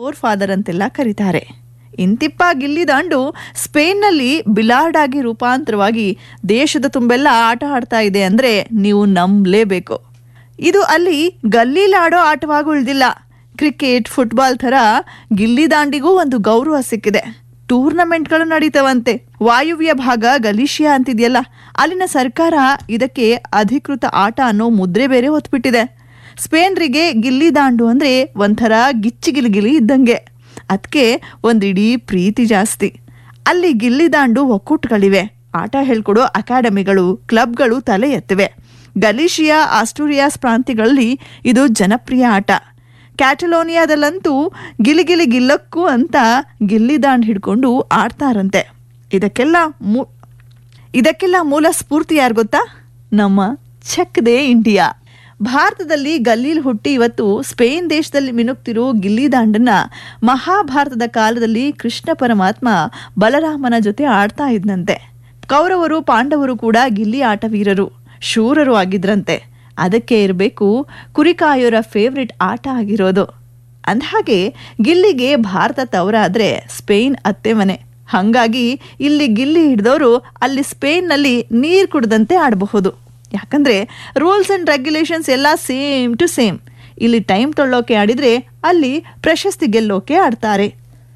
four father ಅಂತೆಲ್ಲ ಕರೀತಾರೆ ಇಂತಿಪ್ಪ ಗಿಲ್ಲಿದಾಂಡು ಸ್ಪೇನ್ನಲ್ಲಿ ಬಿಲಾರ್ಡ್ ಆಗಿ ರೂಪಾಂತರವಾಗಿ ದೇಶದ ತುಂಬೆಲ್ಲ ಆಟ ಆಡ್ತಾ ಇದೆ ಅಂದ್ರೆ ನೀವು ನಂಬಲೇಬೇಕು ಇದು ಅಲ್ಲಿ ಗಲ್ಲೀಲಾಡೋ ಆಟವಾಗಿ ಉಳಿದಿಲ್ಲ ಕ್ರಿಕೆಟ್ ಫುಟ್ಬಾಲ್ ಥರ ಗಿಲ್ಲಿದಾಂಡಿಗೂ ಒಂದು ಗೌರವ ಸಿಕ್ಕಿದೆ ಟೂರ್ನಮೆಂಟ್ಗಳು ನಡೀತವಂತೆ ವಾಯುವ್ಯ ಭಾಗ ಗಲೀಶಿಯಾ ಅಂತಿದೆಯಲ್ಲ ಅಲ್ಲಿನ ಸರ್ಕಾರ ಇದಕ್ಕೆ ಅಧಿಕೃತ ಆಟ ಅನ್ನೋ ಮುದ್ರೆ ಬೇರೆ ಹೊತ್ಬಿಟ್ಟಿದೆ ಸ್ಪೇನ್ರಿಗೆ ಗಿಲ್ಲಿದಾಂಡು ಅಂದ್ರೆ ಒಂಥರ ಗಿಚ್ಚಿಗಿಲಿಗಿಲಿ ಇದ್ದಂಗೆ ಅದಕ್ಕೆ ಒಂದಿಡೀ ಪ್ರೀತಿ ಜಾಸ್ತಿ ಅಲ್ಲಿ ಗಿಲ್ಲಿದಾಂಡು ಒಕ್ಕೂಟಗಳಿವೆ ಆಟ ಹೇಳ್ಕೊಡೋ ಅಕಾಡೆಮಿಗಳು ಕ್ಲಬ್ಗಳು ತಲೆ ಎತ್ತಿವೆ ಗಲೀಶಿಯಾ ಆಸ್ಟೂರಿಯಾಸ್ ಪ್ರಾಂತ್ಯಗಳಲ್ಲಿ ಇದು ಜನಪ್ರಿಯ ಆಟ ಕ್ಯಾಟಲೋನಿಯಾದಲ್ಲಂತೂ ಗಿಲಿಗಿಲಿ ಗಿಲ್ಲಕ್ಕೂ ಅಂತ ಗಿಲ್ಲಿದಾಂಡ್ ಹಿಡ್ಕೊಂಡು ಆಡ್ತಾರಂತೆ ಇದಕ್ಕೆಲ್ಲ ಮೂ ಇದಕ್ಕೆಲ್ಲ ಮೂಲ ಸ್ಫೂರ್ತಿ ಯಾರು ಗೊತ್ತಾ ನಮ್ಮ ಚೆಕ್ ದೇ ಇಂಡಿಯಾ ಭಾರತದಲ್ಲಿ ಗಲ್ಲೀಲ್ ಹುಟ್ಟಿ ಇವತ್ತು ಸ್ಪೇನ್ ದೇಶದಲ್ಲಿ ಮಿನುಗ್ತಿರೋ ಗಿಲ್ಲಿದಾಂಡನ್ನ ಮಹಾಭಾರತದ ಕಾಲದಲ್ಲಿ ಕೃಷ್ಣ ಪರಮಾತ್ಮ ಬಲರಾಮನ ಜೊತೆ ಆಡ್ತಾ ಇದ್ನಂತೆ ಕೌರವರು ಪಾಂಡವರು ಕೂಡ ಗಿಲ್ಲಿ ಆಟವೀರರು ಶೂರರು ಆಗಿದ್ರಂತೆ ಅದಕ್ಕೆ ಇರಬೇಕು ಕುರಿಕಾಯೋರ ಫೇವ್ರೆಟ್ ಆಟ ಆಗಿರೋದು ಅಂದಹಾಗೆ ಗಿಲ್ಲಿಗೆ ಭಾರತ ತವರಾದ್ರೆ ಸ್ಪೇನ್ ಅತ್ತೆ ಮನೆ ಹಂಗಾಗಿ ಇಲ್ಲಿ ಗಿಲ್ಲಿ ಹಿಡಿದವರು ಅಲ್ಲಿ ಸ್ಪೇನ್ನಲ್ಲಿ ನೀರು ಕುಡ್ದಂತೆ ಆಡಬಹುದು ಯಾಕಂದ್ರೆ ರೂಲ್ಸ್ ಅಂಡ್ ರೆಗ್ಯುಲೇಷನ್ಸ್ ಎಲ್ಲ ಸೇಮ್ ಟು ಸೇಮ್ ಇಲ್ಲಿ ಟೈಮ್ ತೊಳ್ಳೋಕೆ ಆಡಿದ್ರೆ ಅಲ್ಲಿ ಪ್ರಶಸ್ತಿ ಗೆಲ್ಲೋಕೆ ಆಡ್ತಾರೆ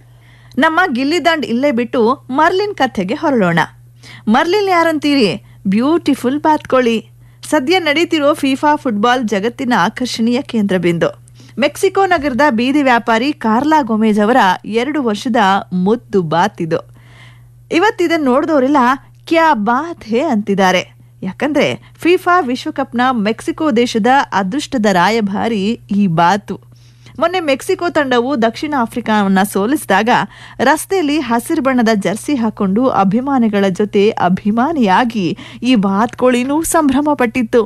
ನಮ್ಮ ಗಿಲ್ಲಿದಾಂಡ್ ಇಲ್ಲೇ ಬಿಟ್ಟು ಮರ್ಲಿನ್ ಕಥೆಗೆ ಹೊರಳೋಣ ಮರ್ಲಿನ್ ಯಾರಂತೀರಿ ಬ್ಯೂಟಿಫುಲ್ ಬಾತ್ಕೋಳಿ ಸದ್ಯ ನಡೀತಿರೋ ಫಿಫಾ ಫುಟ್ಬಾಲ್ ಜಗತ್ತಿನ ಆಕರ್ಷಣೀಯ ಕೇಂದ್ರ ಬಿಂದು ಮೆಕ್ಸಿಕೋ ನಗರದ ಬೀದಿ ವ್ಯಾಪಾರಿ ಕಾರ್ಲಾ ಗೊಮೇಜ್ ಅವರ ಎರಡು ವರ್ಷದ ಮುದ್ದು ಬಾತ್ ಇದು ಇವತ್ತಿದನ್ನು ನೋಡಿದವರೆಲ್ಲ ಕ್ಯಾ ಬಾತ್ ಹೇ ಅಂತಿದ್ದಾರೆ ಯಾಕಂದ್ರೆ ಫಿಫಾ ವಿಶ್ವಕಪ್ನ ಮೆಕ್ಸಿಕೋ ದೇಶದ ಅದೃಷ್ಟದ ರಾಯಭಾರಿ ಈ ಬಾತು ಮೊನ್ನೆ ಮೆಕ್ಸಿಕೋ ತಂಡವು ದಕ್ಷಿಣ ಆಫ್ರಿಕಾವನ್ನ ಸೋಲಿಸಿದಾಗ ರಸ್ತೆಯಲ್ಲಿ ಹಸಿರು ಬಣ್ಣದ ಜರ್ಸಿ ಹಾಕೊಂಡು ಅಭಿಮಾನಿಗಳ ಜೊತೆ ಅಭಿಮಾನಿಯಾಗಿ ಈ ಬಾತ್ಕೋಳಿನೂ ಸಂಭ್ರಮ ಪಟ್ಟಿತ್ತು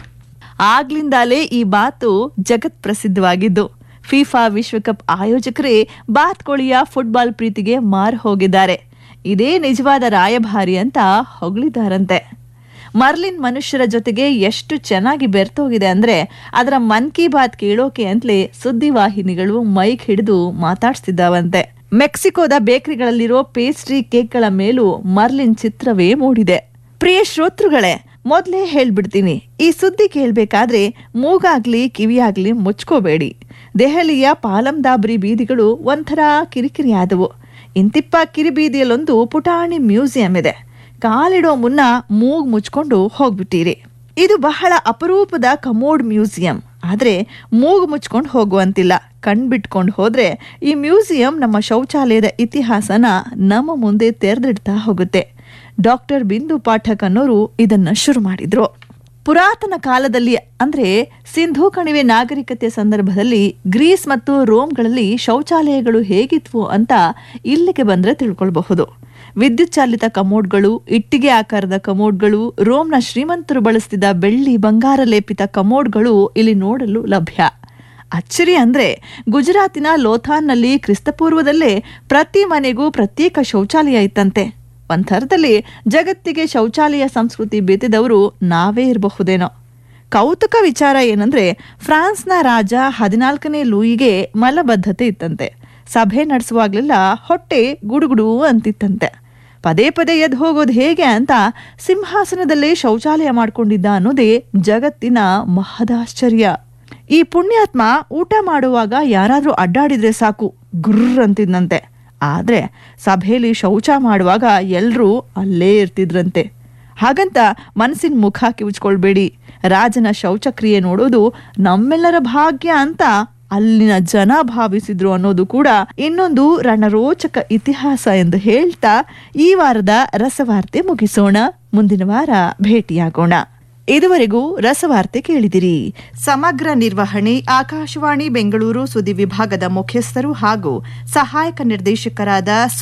ಆಗ್ಲಿಂದಾಲೇ ಈ ಬಾತು ಜಗತ್ ಪ್ರಸಿದ್ಧವಾಗಿದ್ದು ಫಿಫಾ ವಿಶ್ವಕಪ್ ಆಯೋಜಕರೇ ಬಾತ್ಕೋಳಿಯ ಫುಟ್ಬಾಲ್ ಪ್ರೀತಿಗೆ ಮಾರು ಹೋಗಿದ್ದಾರೆ ಇದೇ ನಿಜವಾದ ರಾಯಭಾರಿ ಅಂತ ಹೊಗಳಿದ್ದಾರಂತೆ ಮರ್ಲಿನ್ ಮನುಷ್ಯರ ಜೊತೆಗೆ ಎಷ್ಟು ಚೆನ್ನಾಗಿ ಬೆರ್ತೋಗಿದೆ ಅಂದ್ರೆ ಅದರ ಮನ್ ಕಿ ಬಾತ್ ಕೇಳೋಕೆ ಅಂತಲೇ ಸುದ್ದಿವಾಹಿನಿಗಳು ಮೈಕ್ ಹಿಡಿದು ಮಾತಾಡ್ಸ್ತಿದ್ದಾವಂತೆ ಮೆಕ್ಸಿಕೋದ ಬೇಕರಿಗಳಲ್ಲಿರೋ ಪೇಸ್ಟ್ರಿ ಕೇಕ್ಗಳ ಮೇಲೂ ಮರ್ಲಿನ್ ಚಿತ್ರವೇ ಮೂಡಿದೆ ಪ್ರಿಯ ಶ್ರೋತೃಗಳೇ ಮೊದಲೇ ಹೇಳ್ಬಿಡ್ತೀನಿ ಈ ಸುದ್ದಿ ಕೇಳಬೇಕಾದ್ರೆ ಮೂಗಾಗ್ಲಿ ಕಿವಿಯಾಗ್ಲಿ ಮುಚ್ಕೋಬೇಡಿ ದೆಹಲಿಯ ಪಾಲಂದಾಬ್ರಿ ಬೀದಿಗಳು ಒಂಥರ ಕಿರಿಕಿರಿ ಆದವು ಇಂತಿಪ್ಪ ಕಿರಿಬೀದಿಯಲ್ಲೊಂದು ಪುಟಾಣಿ ಮ್ಯೂಸಿಯಂ ಇದೆ ಕಾಲಿಡೋ ಮುನ್ನ ಮೂಗ್ ಮುಚ್ಕೊಂಡು ಹೋಗ್ಬಿಟ್ಟಿರಿ ಇದು ಬಹಳ ಅಪರೂಪದ ಕಮೋಡ್ ಮ್ಯೂಸಿಯಂ ಆದ್ರೆ ಮೂಗು ಮುಚ್ಕೊಂಡು ಹೋಗುವಂತಿಲ್ಲ ಕಣ್ಬಿಟ್ಕೊಂಡು ಹೋದ್ರೆ ಈ ಮ್ಯೂಸಿಯಂ ನಮ್ಮ ಶೌಚಾಲಯದ ಇತಿಹಾಸನ ನಮ್ಮ ಮುಂದೆ ತೆರೆದಿಡ್ತಾ ಹೋಗುತ್ತೆ ಡಾಕ್ಟರ್ ಬಿಂದು ಪಾಠಕ್ ಅನ್ನೋರು ಇದನ್ನ ಶುರು ಮಾಡಿದ್ರು ಪುರಾತನ ಕಾಲದಲ್ಲಿ ಅಂದ್ರೆ ಸಿಂಧೂ ಕಣಿವೆ ನಾಗರಿಕತೆ ಸಂದರ್ಭದಲ್ಲಿ ಗ್ರೀಸ್ ಮತ್ತು ರೋಮ್ಗಳಲ್ಲಿ ಶೌಚಾಲಯಗಳು ಹೇಗಿದ್ವು ಅಂತ ಇಲ್ಲಿಗೆ ಬಂದ್ರೆ ತಿಳ್ಕೊಳ್ಬಹುದು ವಿದ್ಯುತ್ ಚಾಲಿತ ಕಮೋಡ್ಗಳು ಇಟ್ಟಿಗೆ ಆಕಾರದ ಕಮೋಡ್ಗಳು ರೋಮ್ನ ಶ್ರೀಮಂತರು ಬಳಸ್ತಿದ್ದ ಬೆಳ್ಳಿ ಬಂಗಾರ ಲೇಪಿತ ಕಮೋಡ್ಗಳು ಇಲ್ಲಿ ನೋಡಲು ಲಭ್ಯ ಅಚ್ಚರಿ ಅಂದ್ರೆ ಗುಜರಾತಿನ ಲೋಥಾನ್ನಲ್ಲಿ ಕ್ರಿಸ್ತಪೂರ್ವದಲ್ಲೇ ಪ್ರತಿ ಮನೆಗೂ ಪ್ರತ್ಯೇಕ ಶೌಚಾಲಯ ಇತ್ತಂತೆ ಒಂಥರದಲ್ಲಿ ಜಗತ್ತಿಗೆ ಶೌಚಾಲಯ ಸಂಸ್ಕೃತಿ ಬೇತಿದವರು ನಾವೇ ಇರಬಹುದೇನೋ ಕೌತುಕ ವಿಚಾರ ಏನಂದ್ರೆ ಫ್ರಾನ್ಸ್ನ ರಾಜ ಹದಿನಾಲ್ಕನೇ ಲೂಯಿಗೆ ಮಲಬದ್ಧತೆ ಇತ್ತಂತೆ ಸಭೆ ನಡೆಸುವಾಗ್ಲೆಲ್ಲ ಹೊಟ್ಟೆ ಗುಡುಗುಡು ಅಂತಿತ್ತಂತೆ ಪದೇ ಪದೇ ಎದ್ದು ಹೋಗೋದು ಹೇಗೆ ಅಂತ ಸಿಂಹಾಸನದಲ್ಲೇ ಶೌಚಾಲಯ ಮಾಡ್ಕೊಂಡಿದ್ದ ಅನ್ನೋದೇ ಜಗತ್ತಿನ ಮಹದಾಶ್ಚರ್ಯ ಈ ಪುಣ್ಯಾತ್ಮ ಊಟ ಮಾಡುವಾಗ ಯಾರಾದ್ರೂ ಅಡ್ಡಾಡಿದ್ರೆ ಸಾಕು ಗುರ್ರ್ ಅಂತಿದ್ನಂತೆ ಆದ್ರೆ ಸಭೆಯಲ್ಲಿ ಶೌಚ ಮಾಡುವಾಗ ಎಲ್ರೂ ಅಲ್ಲೇ ಇರ್ತಿದ್ರಂತೆ ಹಾಗಂತ ಮನಸ್ಸಿನ ಮುಖ ಕಿವುಚ್ಕೊಳ್ಬೇಡಿ ರಾಜನ ಶೌಚಕ್ರಿಯೆ ನೋಡೋದು ನಮ್ಮೆಲ್ಲರ ಭಾಗ್ಯ ಅಂತ ಅಲ್ಲಿನ ಜನ ಭಾವಿಸಿದ್ರು ಅನ್ನೋದು ಕೂಡ ಇನ್ನೊಂದು ರಣರೋಚಕ ಇತಿಹಾಸ ಎಂದು ಹೇಳ್ತಾ ಈ ವಾರದ ರಸವಾರ್ತೆ ಮುಗಿಸೋಣ ಮುಂದಿನ ವಾರ ಭೇಟಿಯಾಗೋಣ ಇದುವರೆಗೂ ರಸವಾರ್ತೆ ಕೇಳಿದಿರಿ ಸಮಗ್ರ ನಿರ್ವಹಣೆ ಆಕಾಶವಾಣಿ ಬೆಂಗಳೂರು ಸುದ್ದಿ ವಿಭಾಗದ ಮುಖ್ಯಸ್ಥರು ಹಾಗೂ ಸಹಾಯಕ ನಿರ್ದೇಶಕರಾದ